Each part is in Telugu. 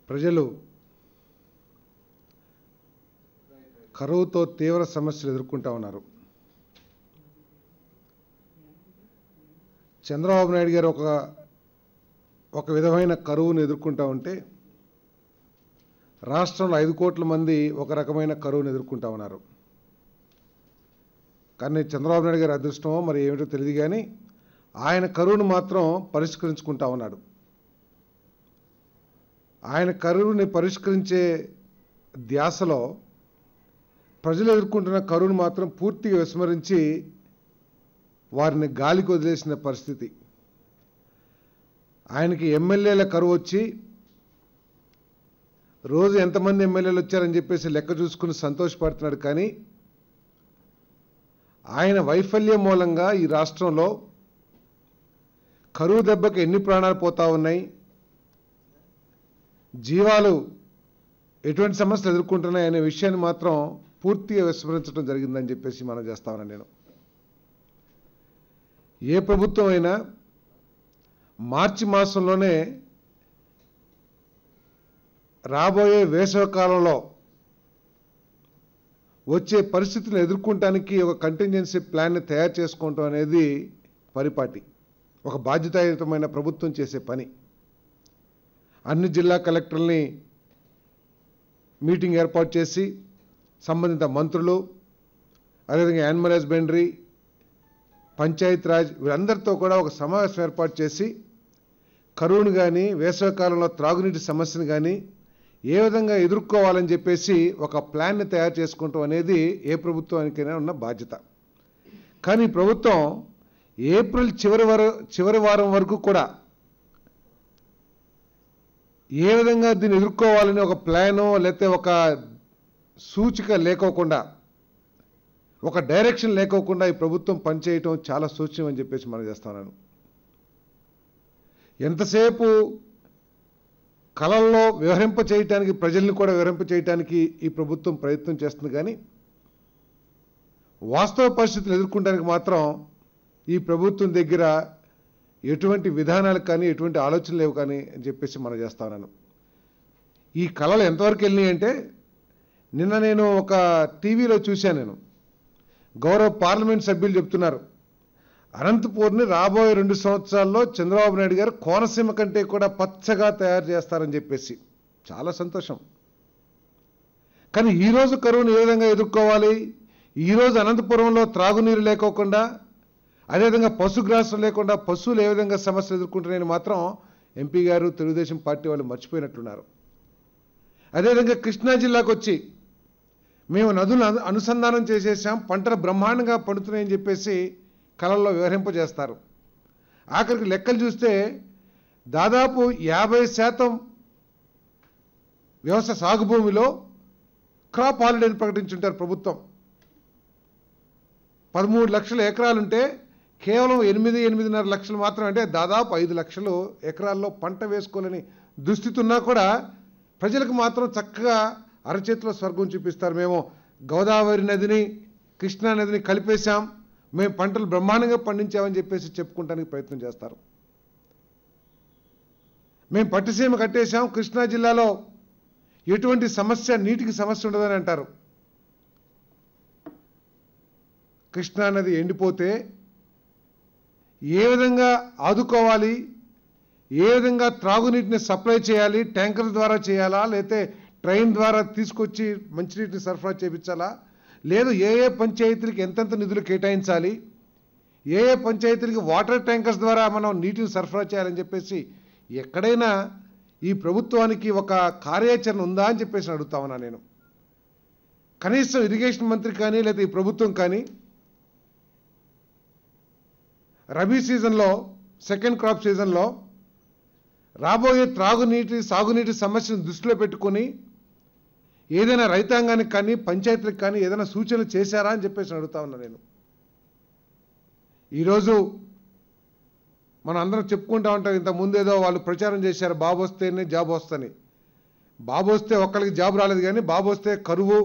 ప్రజలు కరువుతో తీవ్ర సమస్యలు ఎదుర్కొంటా ఉన్నారు చంద్రబాబు నాయుడు గారు ఒక ఒక విధమైన కరువును ఎదుర్కొంటా ఉంటే రాష్ట్రంలో ఐదు కోట్ల మంది ఒక రకమైన కరువును ఎదుర్కొంటా ఉన్నారు కానీ చంద్రబాబు నాయుడు గారి అదృష్టమో మరి ఏమిటో తెలియదు కానీ ఆయన కరువును మాత్రం పరిష్కరించుకుంటా ఉన్నాడు ఆయన కరువుని పరిష్కరించే ధ్యాసలో ప్రజలు ఎదుర్కొంటున్న కరువును మాత్రం పూర్తిగా విస్మరించి వారిని గాలికి వదిలేసిన పరిస్థితి ఆయనకి ఎమ్మెల్యేల కరువు వచ్చి రోజు ఎంతమంది ఎమ్మెల్యేలు వచ్చారని చెప్పేసి లెక్క చూసుకుని సంతోషపడుతున్నాడు కానీ ఆయన వైఫల్యం మూలంగా ఈ రాష్ట్రంలో కరువు దెబ్బకి ఎన్ని ప్రాణాలు పోతా ఉన్నాయి జీవాలు ఎటువంటి సమస్యలు ఎదుర్కొంటున్నాయి అనే విషయాన్ని మాత్రం పూర్తిగా విస్మరించడం జరిగిందని చెప్పేసి మనం చేస్తామని నేను ఏ ప్రభుత్వం అయినా మార్చి మాసంలోనే రాబోయే వేసవి కాలంలో వచ్చే పరిస్థితులను ఎదుర్కొంటానికి ఒక కంటింజెన్సీ ప్లాన్ని తయారు చేసుకోవటం అనేది పరిపాటి ఒక బాధ్యతాయుతమైన ప్రభుత్వం చేసే పని అన్ని జిల్లా కలెక్టర్లని మీటింగ్ ఏర్పాటు చేసి సంబంధిత మంత్రులు అదేవిధంగా యానిమల్ హస్బెండరీ పంచాయత్ రాజ్ వీరందరితో కూడా ఒక సమావేశం ఏర్పాటు చేసి కరువును కానీ వేసవికాలంలో త్రాగునీటి సమస్యను కానీ ఏ విధంగా ఎదుర్కోవాలని చెప్పేసి ఒక ప్లాన్ని తయారు చేసుకుంటాం అనేది ఏ ప్రభుత్వానికైనా ఉన్న బాధ్యత కానీ ఈ ప్రభుత్వం ఏప్రిల్ చివరి వర చివరి వారం వరకు కూడా ఏ విధంగా దీన్ని ఎదుర్కోవాలని ఒక ప్లాను లేకపోతే ఒక సూచిక లేకోకుండా ఒక డైరెక్షన్ లేకోకుండా ఈ ప్రభుత్వం పనిచేయటం చాలా సూచ్యం అని చెప్పేసి మనం చేస్తున్నాను ఎంతసేపు కళల్లో వివరింప చేయటానికి ప్రజల్ని కూడా వివరింప చేయటానికి ఈ ప్రభుత్వం ప్రయత్నం చేస్తుంది కానీ వాస్తవ పరిస్థితులు ఎదుర్కొనడానికి మాత్రం ఈ ప్రభుత్వం దగ్గర ఎటువంటి విధానాలు కానీ ఎటువంటి ఆలోచనలు లేవు కానీ అని చెప్పేసి మనం చేస్తా ఉన్నాను ఈ కళలు ఎంతవరకు వెళ్ళినాయి అంటే నిన్న నేను ఒక టీవీలో చూశాను నేను గౌరవ పార్లమెంట్ సభ్యులు చెప్తున్నారు అనంతపూర్ని రాబోయే రెండు సంవత్సరాల్లో చంద్రబాబు నాయుడు గారు కోనసీమ కంటే కూడా పచ్చగా తయారు చేస్తారని చెప్పేసి చాలా సంతోషం కానీ ఈరోజు కరువును ఏ విధంగా ఎదుర్కోవాలి ఈరోజు అనంతపురంలో త్రాగునీరు లేకోకుండా అదేవిధంగా పశుగ్రాసం లేకుండా పశువులు ఏ విధంగా సమస్యలు ఎదుర్కొంటున్నాయని మాత్రం ఎంపీ గారు తెలుగుదేశం పార్టీ వాళ్ళు మర్చిపోయినట్లున్నారు అదేవిధంగా కృష్ణా జిల్లాకు వచ్చి మేము నదులను అను- అనుసంధానం చేసేసాం పంటలు బ్రహ్మాండంగా పండుతున్నాయని చెప్పేసి కళల్లో వివరింపజేస్తారు ఆఖరికి లెక్కలు చూస్తే దాదాపు యాభై శాతం వ్యవసాయ సాగు భూమిలో క్రాప్ హాలిడేని ప్రకటించుంటారు ప్రభుత్వం పదమూడు లక్షల ఎకరాలుంటే కేవలం ఎనిమిది ఎనిమిదిన్నర లక్షలు మాత్రం అంటే దాదాపు ఐదు లక్షలు ఎకరాల్లో పంట వేసుకోలేని దుస్థితి ఉన్నా కూడా ప్రజలకు మాత్రం చక్కగా అరచేతిలో స్వర్గం చూపిస్తారు మేము గోదావరి నదిని కృష్ణా నదిని కలిపేశాం మేము పంటలు బ్రహ్మాండంగా పండించామని చెప్పేసి చెప్పుకుంటానికి ప్రయత్నం చేస్తారు మేము పట్టిసీమ కట్టేశాం కృష్ణా జిల్లాలో ఎటువంటి సమస్య నీటికి సమస్య ఉండదని అంటారు కృష్ణా నది ఎండిపోతే ఏ విధంగా ఆదుకోవాలి ఏ విధంగా త్రాగునీటిని సప్లై చేయాలి ట్యాంకర్ ద్వారా చేయాలా లేతే ట్రైన్ ద్వారా తీసుకొచ్చి మంచినీటిని సరఫరా చేయించాలా లేదు ఏ ఏ పంచాయతీలకు ఎంతెంత నిధులు కేటాయించాలి ఏ ఏ పంచాయతీలకు వాటర్ ట్యాంకర్స్ ద్వారా మనం నీటిని సరఫరా చేయాలని చెప్పేసి ఎక్కడైనా ఈ ప్రభుత్వానికి ఒక కార్యాచరణ ఉందా అని చెప్పేసి అడుగుతా ఉన్నా నేను కనీసం ఇరిగేషన్ మంత్రి కానీ లేదా ఈ ప్రభుత్వం కానీ రబీ సీజన్లో సెకండ్ క్రాప్ సీజన్లో రాబోయే త్రాగునీటి సాగునీటి సమస్యను దృష్టిలో పెట్టుకొని ఏదైనా రైతాంగానికి కానీ పంచాయతీలకు కానీ ఏదైనా సూచనలు చేశారా అని చెప్పేసి అడుగుతా ఉన్నా నేను ఈరోజు మనం అందరం చెప్పుకుంటా ఉంటాం ఇంత ముందేదో వాళ్ళు ప్రచారం చేశారు బాబు వస్తేనే జాబ్ వస్తని బాబు వస్తే ఒక్కరికి జాబ్ రాలేదు కానీ బాబు వస్తే కరువు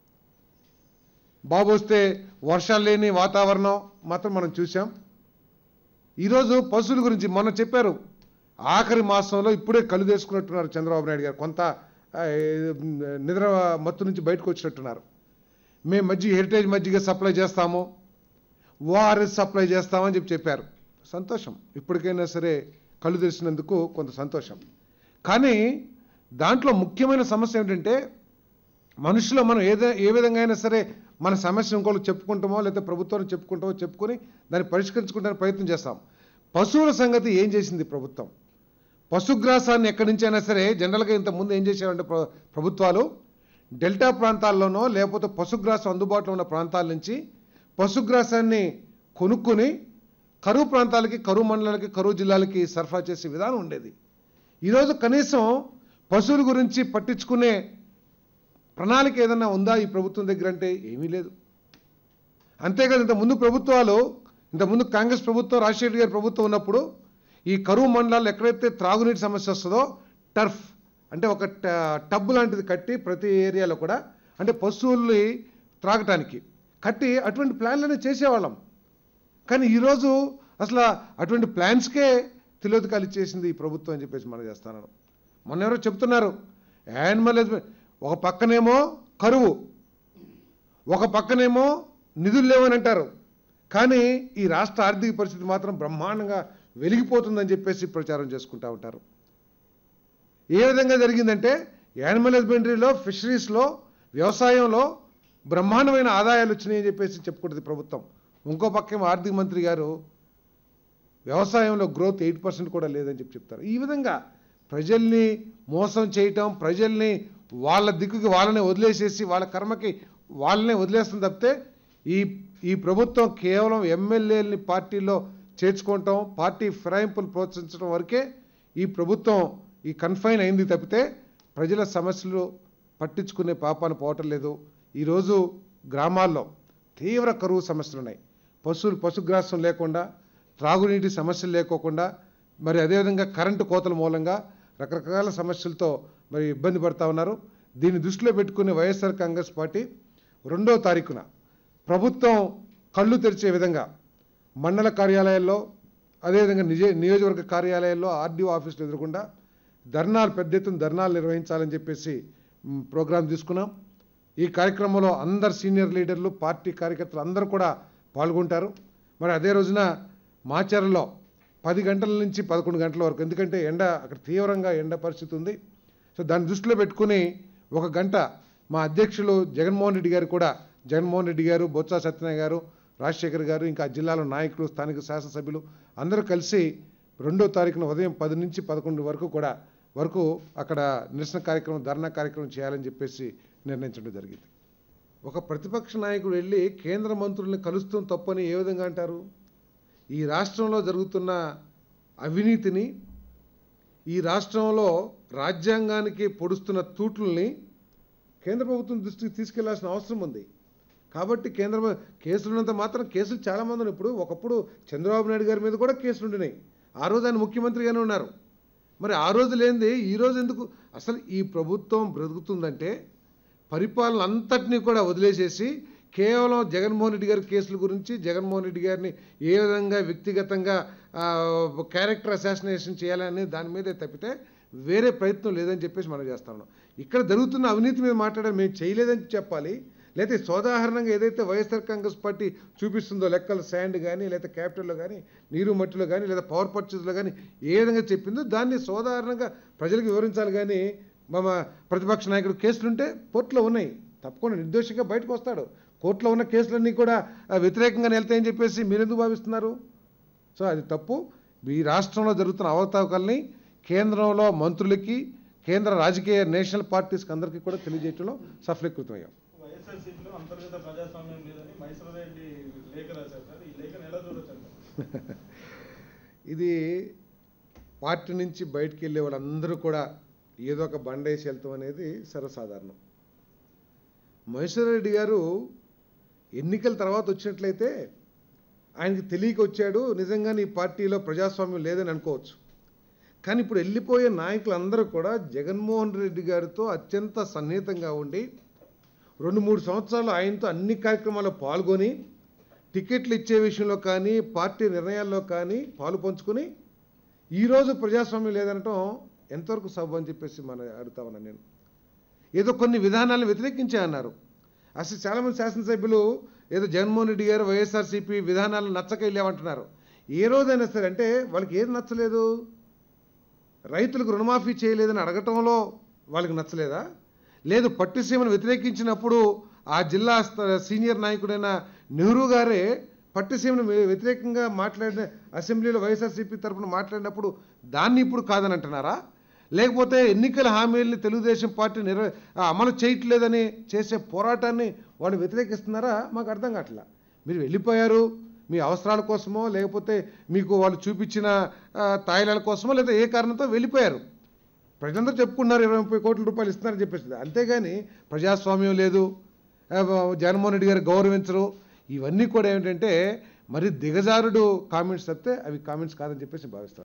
బాబు వస్తే వర్షాలు లేని వాతావరణం మాత్రం మనం చూసాం ఈరోజు పశువుల గురించి మొన్న చెప్పారు ఆఖరి మాసంలో ఇప్పుడే కళ్ళు తీసుకున్నట్టున్నారు చంద్రబాబు నాయుడు గారు కొంత ఆ, నిద్ర మత్తు నుంచి బయటకు వచ్చినట్టున్నారు మేము మజ్జిగ హెరిటేజ్ మజ్జిగ సప్లై చేస్తాము ఓఆర్ఎస్ సప్లై చేస్తామని చెప్పి చెప్పారు సంతోషం ఇప్పటికైనా సరే కళ్ళు తెరిచినందుకు కొంత సంతోషం కానీ దాంట్లో ముఖ్యమైన సమస్య ఏమిటంటే మనుషులు మనం ఏదో ఏ విధంగా అయినా సరే మన సమస్య ఇంకోళ్ళు చెప్పుకుంటామో లేకపోతే ప్రభుత్వాన్ని చెప్పుకుంటామో చెప్పుకొని దాన్ని పరిష్కరించుకుంటానికి ప్రయత్నం చేస్తాం పశువుల సంగతి ఏం చేసింది ప్రభుత్వం పశుగ్రాసాన్ని ఎక్కడి నుంచైనా సరే జనరల్గా ఇంత ముందు ఏం చేసేవంటే ప్ర- ప్రభుత్వాలు డెల్టా ప్రాంతాల్లోనో లేకపోతే పశుగ్రాసం అందుబాటులో ఉన్న ప్రాంతాల నుంచి పశుగ్రాసాన్ని కొనుక్కొని కరువు ప్రాంతాలకి కరువు మండలాలకి కరువు జిల్లాలకి సరఫరా చేసే విధానం ఉండేది ఈరోజు కనీసం పశువుల గురించి పట్టించుకునే ప్రణాళిక ఏదన్నా ఉందా ఈ ప్రభుత్వం దగ్గర అంటే ఏమీ లేదు అంతేకాదు ఇంత ముందు ప్రభుత్వాలు ఇంత ముందు కాంగ్రెస్ ప్రభుత్వం రాజశేఖర్ గారి ప్రభుత్వం ఉన్నప్పుడు ఈ కరువు మండలాల్లో ఎక్కడైతే త్రాగునీటి సమస్య వస్తుందో టర్ఫ్ అంటే ఒక ట- టబ్ లాంటిది కట్టి ప్రతి ఏరియాలో కూడా అంటే పశువుల్ని త్రాగటానికి కట్టి అటువంటి ప్లాన్లనే చేసేవాళ్ళం కానీ ఈరోజు అసలు అటువంటి ప్లాన్స్కే తిలోదకాలు ఇచ్చేసింది ఈ ప్రభుత్వం అని చెప్పేసి మనం చేస్తాను మొన్న ఎవరో చెప్తున్నారు యానిమల్ హస్బెండ్ ఒక పక్కనేమో కరువు ఒక పక్కనేమో నిధులు లేవని అంటారు కానీ ఈ రాష్ట్ర ఆర్థిక పరిస్థితి మాత్రం బ్రహ్మాండంగా వెలిగిపోతుందని చెప్పేసి ప్రచారం చేసుకుంటా ఉంటారు ఏ విధంగా జరిగిందంటే యానిమల్ హస్బెండరీలో ఫిషరీస్లో వ్యవసాయంలో బ్రహ్మాండమైన ఆదాయాలు వచ్చినాయని చెప్పేసి చెప్పుకుంటుంది ప్రభుత్వం ఇంకో పక్కేమో ఆర్థిక మంత్రి గారు వ్యవసాయంలో గ్రోత్ ఎయిట్ పర్సెంట్ కూడా లేదని చెప్పి చెప్తారు ఈ విధంగా ప్రజల్ని మోసం చేయటం ప్రజల్ని వాళ్ళ దిక్కుకి వాళ్ళనే వదిలేసేసి వాళ్ళ కర్మకి వాళ్ళనే వదిలేస్తుంది తప్పితే ఈ ఈ ప్రభుత్వం కేవలం ఎమ్మెల్యేలని పార్టీలో చేర్చుకోవటం పార్టీ ఫిరాయింపులు ప్రోత్సహించడం వరకే ఈ ప్రభుత్వం ఈ కన్ఫైన్ అయింది తప్పితే ప్రజల సమస్యలు పట్టించుకునే పాపాన పోవటం లేదు ఈరోజు గ్రామాల్లో తీవ్ర కరువు సమస్యలు ఉన్నాయి పశువులు పశుగ్రాసం లేకుండా త్రాగునీటి సమస్యలు లేకోకుండా మరి అదేవిధంగా కరెంటు కోతల మూలంగా రకరకాల సమస్యలతో మరి ఇబ్బంది పడతా ఉన్నారు దీన్ని దృష్టిలో పెట్టుకుని వైఎస్ఆర్ కాంగ్రెస్ పార్టీ రెండో తారీఖున ప్రభుత్వం కళ్ళు తెరిచే విధంగా మండల కార్యాలయాల్లో అదేవిధంగా నిజ నియోజకవర్గ కార్యాలయాల్లో ఆర్డీఓ ఆఫీసులు ఎదురకుండా ధర్నాలు పెద్ద ఎత్తున ధర్నాలు నిర్వహించాలని చెప్పేసి మ్, ప్రోగ్రాం తీసుకున్నాం ఈ కార్యక్రమంలో అందరు సీనియర్ లీడర్లు పార్టీ కార్యకర్తలు అందరూ కూడా పాల్గొంటారు మరి అదే రోజున మాచర్లలో పది గంటల నుంచి పదకొండు గంటల వరకు ఎందుకంటే ఎండ అక్కడ తీవ్రంగా ఎండ పరిస్థితి ఉంది సో దాన్ని దృష్టిలో పెట్టుకుని ఒక గంట మా అధ్యక్షులు జగన్మోహన్ రెడ్డి గారు కూడా జగన్మోహన్ రెడ్డి గారు బొత్స సత్యనారాయణ గారు రాజశేఖర్ గారు ఇంకా జిల్లాలో నాయకులు స్థానిక శాసనసభ్యులు అందరూ కలిసి రెండో తారీఖున ఉదయం పది నుంచి పదకొండు వరకు కూడా వరకు అక్కడ నిరసన కార్యక్రమం ధర్నా కార్యక్రమం చేయాలని చెప్పేసి నిర్ణయించడం జరిగింది ఒక ప్రతిపక్ష నాయకుడు వెళ్ళి కేంద్ర మంత్రుల్ని కలుస్తాం తప్పని ఏ విధంగా అంటారు ఈ రాష్ట్రంలో జరుగుతున్న అవినీతిని ఈ రాష్ట్రంలో రాజ్యాంగానికి పొడుస్తున్న తూట్లని కేంద్ర ప్రభుత్వం దృష్టికి తీసుకెళ్లాల్సిన అవసరం ఉంది కాబట్టి కేంద్ర ప్ర- కేసులు ఉన్నంత మాత్రం కేసులు చాలా మంది ఉన్నాయి. ఇప్పుడు ఒకప్పుడు చంద్రబాబు నాయుడు గారి మీద కూడా కేసులు ఉండినాయి ఆ రోజు ఆయన ముఖ్యమంత్రిగానే ఉన్నారు మరి ఆ రోజు లేనిది ఈ రోజు ఎందుకు అసలు ఈ ప్రభుత్వం బ్రతుకుతుందంటే పరిపాలన అంతటినీ కూడా వదిలేసేసి కేవలం జగన్మోహన్ రెడ్డి గారి కేసుల గురించి జగన్మోహన్ రెడ్డి గారిని ఏ విధంగా వ్యక్తిగతంగా ఆ, క్యారెక్టర్ అసాసినేషన్ చేయాలని దాని మీదే తప్పితే వేరే ప్రయత్నం లేదని చెప్పేసి మనం చేస్తా ఉన్నాం ఇక్కడ జరుగుతున్న అవినీతి మీద మాట్లాడాలి మేము చేయలేదని చెప్పాలి లేకపోతే సోదాహరణంగా ఏదైతే వైఎస్ఆర్ కాంగ్రెస్ పార్టీ చూపిస్తుందో లెక్కలు శాండ్ కానీ లేదా క్యాపిటల్లో కానీ నీరు మట్టిలో కానీ లేదా పవర్ పర్చేస్లో కానీ ఏ విధంగా చెప్పిందో దాన్ని సోదాహరణంగా ప్రజలకు వివరించాలి కానీ మా ప్రతిపక్ష నాయకుడు కేసులుంటే కోర్టులో ఉన్నాయి తప్పకుండా నిర్దోషిగా బయటకు వస్తాడు కోర్టులో ఉన్న కేసులన్నీ కూడా ఆ, వ్యతిరేకంగా వెళ్తాయని చెప్పేసి మీరెందుకు భావిస్తున్నారు సో అది తప్పు ఈ రాష్ట్రంలో జరుగుతున్న అవతావకాలని కేంద్రంలో మంత్రులకి కేంద్ర రాజకీయ నేషనల్ పార్టీస్కి అందరికీ కూడా తెలియజేయడంలో సఫలీకృతమయ్యాం వైఎస్ఆర్సీపీలో అంతర్గత ప్రజాస్వామ్యం లేదని మైసూర్ రెడ్డి లేఖ రాశారు సార్ ఈ లేఖను ఎలా చూడొచ్చు అంటారు ఇది పార్టీ నుంచి బయటికి వెళ్ళే వాళ్ళందరూ కూడా ఏదో ఒక బండేసి వెళ్తాం అనేది సర్వసాధారణం మహేశ్వర రెడ్డి గారు ఎన్నికల తర్వాత వచ్చినట్లయితే ఆయనకి తెలియక వచ్చాడు నిజంగానే ఈ పార్టీలో ప్రజాస్వామ్యం లేదని అనుకోవచ్చు కానీ ఇప్పుడు వెళ్ళిపోయే నాయకులందరూ కూడా జగన్మోహన్ రెడ్డి గారితో అత్యంత సన్నిహితంగా ఉండి రెండు మూడు సంవత్సరాలు ఆయనతో అన్ని కార్యక్రమాల్లో పాల్గొని టికెట్లు ఇచ్చే విషయంలో కానీ పార్టీ నిర్ణయాల్లో కానీ పాలు పంచుకొని ఈరోజు ప్రజాస్వామ్యం లేదనటం ఎంతవరకు సబ్ అని చెప్పేసి మనం అడుగుతా ఉన్నాను నేను ఏదో కొన్ని విధానాలను వ్యతిరేకించే అన్నారు అసలు చాలామంది శాసనసభ్యులు ఏదో జగన్మోహన్ రెడ్డి గారు వైఎస్ఆర్సీపీ విధానాలను నచ్చక వెళ్ళామంటున్నారు ఏ రోజైనా సరే అంటే వాళ్ళకి ఏది నచ్చలేదు రైతులకు రుణమాఫీ చేయలేదని అడగటంలో వాళ్ళకి నచ్చలేదా లేదు పట్టిసీమను వ్యతిరేకించినప్పుడు ఆ జిల్లా స్థ- సీనియర్ నాయకుడైన నెహ్రూ గారే పట్టిసీమను వ్య- వ్యతిరేకంగా మాట్లాడిన అసెంబ్లీలో వైఎస్ఆర్సీపీ తరఫున మాట్లాడినప్పుడు దాన్ని ఇప్పుడు కాదని అంటున్నారా లేకపోతే ఎన్నికల హామీల్ని తెలుగుదేశం పార్టీ నిర్వ ఆ, అమలు చేయట్లేదని చేసే పోరాటాన్ని వాళ్ళు వ్యతిరేకిస్తున్నారా మాకు అర్థం కావట్లా మీరు వెళ్ళిపోయారు మీ అవసరాల కోసమో లేకపోతే మీకు వాళ్ళు చూపించిన ఆ, తాయిలాల కోసమో లేదా ఏ కారణంతో వెళ్ళిపోయారు ప్రజలందరూ చెప్పుకున్నారు ఇరవై ముప్పై కోట్ల రూపాయలు ఇస్తున్నారని చెప్పేసి అంతేగాని ప్రజాస్వామ్యం లేదు ఆ, జగన్మోహన్ రెడ్డి గారు గౌరవించరు ఇవన్నీ కూడా ఏమిటంటే మరి దిగజారుడు కామెంట్స్ తప్పితే అవి కామెంట్స్ కాదని చెప్పేసి భావిస్తాను